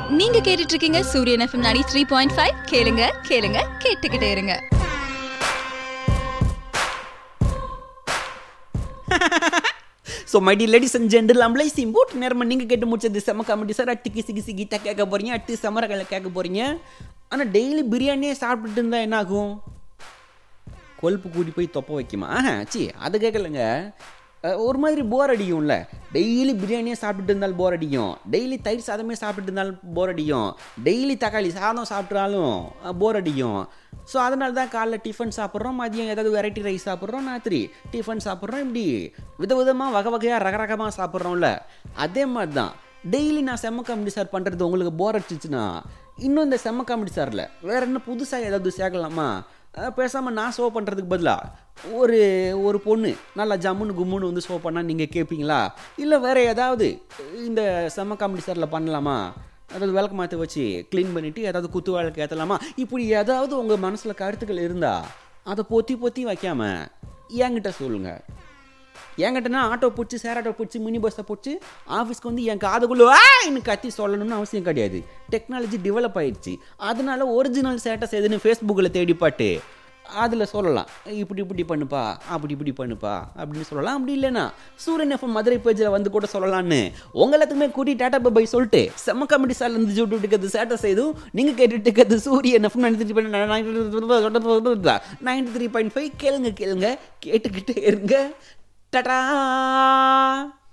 நீங்க கேட்டுட்டு இருக்கீங்க சூரியன் எஃப்எம் 93.5 த்ரீ பாயிண்ட் ஃபைவ் கேளுங்க கேளுங்க கேட்டுக்கிட்டே இருங்க so my dear ladies and gentle அம்பளை சிம்போட் நேரமாக நீங்கள் கேட்டு முடிச்சது செம காமெடி சார் அடுத்து கிசி கிசி கீதா கேட்க போகிறீங்க அடுத்து சமரகளை கேட்க போகிறீங்க ஆனால் டெய்லி பிரியாணியே சாப்பிட்டுட்டு இருந்தா என்ன ஆகும் கொழுப்பு கூடி போய் தொப்ப வைக்குமா ஆஹா சி அது கேட்கலங்க அஹ், ஒரு மாதிரி போர் அடிக்கும்ல டெய்லி பிரியாணியே சாப்பிட்டுட்டு இருந்தால் போர் அடிக்கும் டெய்லி தயிர் சாதமே சாப்பிட்டுட்டு இருந்தாலும் போர் அடிக்கும் டெய்லி தக்காளி சாதம் சாப்பிட்டாலும் போர் அடிக்கும் ஸோ அதனால தான் காலைல டிஃபன் சாப்பிட்றோம் மதியம் ஏதாவது வெரைட்டி ரைஸ் சாப்பிட்றோம் ராத்திரி டிஃபன் சாப்பிட்றோம் இப்படி விதவிதமாக வகை வகையாக ரக ரகமாக சாப்பிட்றோம்ல அதே மாதிரி தான் டெய்லி நான் செம்ம காமெடி சார் பண்ணுறது உங்களுக்கு போர் அடிச்சிச்சுன்னா இன்னும் இந்த செம்ம காமெடி சாரில் வேற என்ன புதுசாக ஏதாவது சேர்க்கலாமா பேசாமல் நான் ஷோ பண்ணுறதுக்கு பதிலாக ஒரு ஒரு பொண்ணு நல்லா ஜம்முன்னு கும்முன்னு வந்து ஷோ பண்ணால் நீங்கள் கேட்பீங்களா இல்லை வேறு ஏதாவது இந்த செம்ம காமெடி சாரில் பண்ணலாமா அதாவது விளக்கு மாற்ற வச்சு க்ளீன் பண்ணிவிட்டு ஏதாவது குத்து வழக்கு ஏற்றலாமா இப்படி ஏதாவது உங்கள் மனசில் கருத்துக்கள் இருந்தால் அதை பொத்தி பொத்தி வைக்காம என்கிட்ட சொல்லுங்கள் என்கிட்டனா ஆட்டோ பிடிச்சி சேர் ஆட்டோ பிடிச்சி மினி பஸ்ஸை பிடிச்சி ஆஃபீஸ்க்கு வந்து என் காதுக்குள்ளே ஆன்னு கத்தி சொல்லணும்னு அவசியம் கிடையாது டெக்னாலஜி டெவலப் ஆயிடுச்சு அதனால ஒரிஜினல் ஸ்டேட்டஸ் எதுன்னு ஃபேஸ்புக்கில் தேடி பாட்டு அதில் சொல்லலாம் இப்படி இப்படி பண்ணுப்பா அப்படி இப்படி பண்ணுப்பா அப்படின்னு சொல்லலாம் அப்படி இல்லைன்னா சூரியன் எஃப்எம் மதுரை பேஜில் வந்து கூட சொல்லலான்னு உங்க எல்லாத்துக்குமே கூட்டி டாட்டா பை சொல்லிட்டு செம்ம காமெடி சார்ல இருந்து ஜூட்டு இருக்கிறது ஸ்டேட்டஸ் எதுவும் நீங்கள் கேட்டுட்டு இருக்கிறது Suryan FM ninety three point ninety three point five கேளுங்க கேளுங்க கேட்டுக்கிட்டே இருங்க Ta-da!